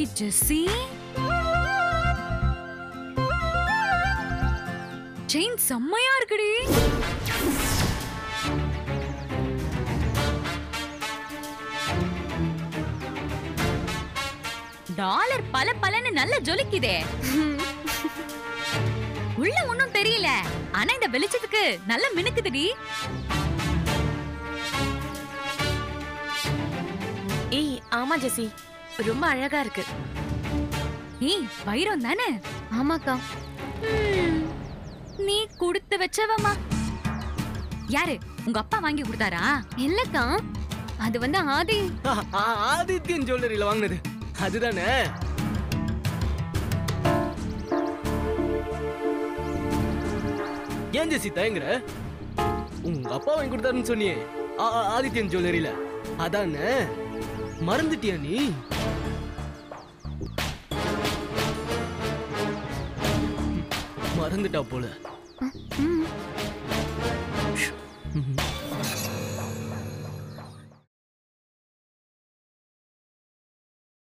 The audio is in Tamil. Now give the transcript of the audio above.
ஏய் ஜெஸ்ஸி செயின் செம்மையா இருக்குடி டாலர் பல பலன்னு நல்ல ஜொலிக்குதே உள்ள ஒண்ணும் தெரியல ஆனா இந்த வெளிச்சத்துக்கு நல்ல மினுக்குதுடி ஏய் ஆமா ஜெசி ரொம்ப அழகா இருக்கு ஏய் வைரம் தானே ஆமாக்கா ம், நீ கொடுத்து வச்சவமா யாரு உங்க அப்பா வாங்கி கொடுத்தாரா இல்லக்கா அது வந்து ஆதி ஆ, ஆ, ஆதித்யன் ஜுவல்லரியில வாங்கினது அதுதானே ஏன் ஜெசி தயங்குற உங்க அப்பா வாங்கி கொடுத்தாருன்னு சொன்னியே ஆ, ஆ, ஆதித்யன் ஜுவல்லரியில அதானே மறந்துட்டியா நீ மறந்துட்டா போல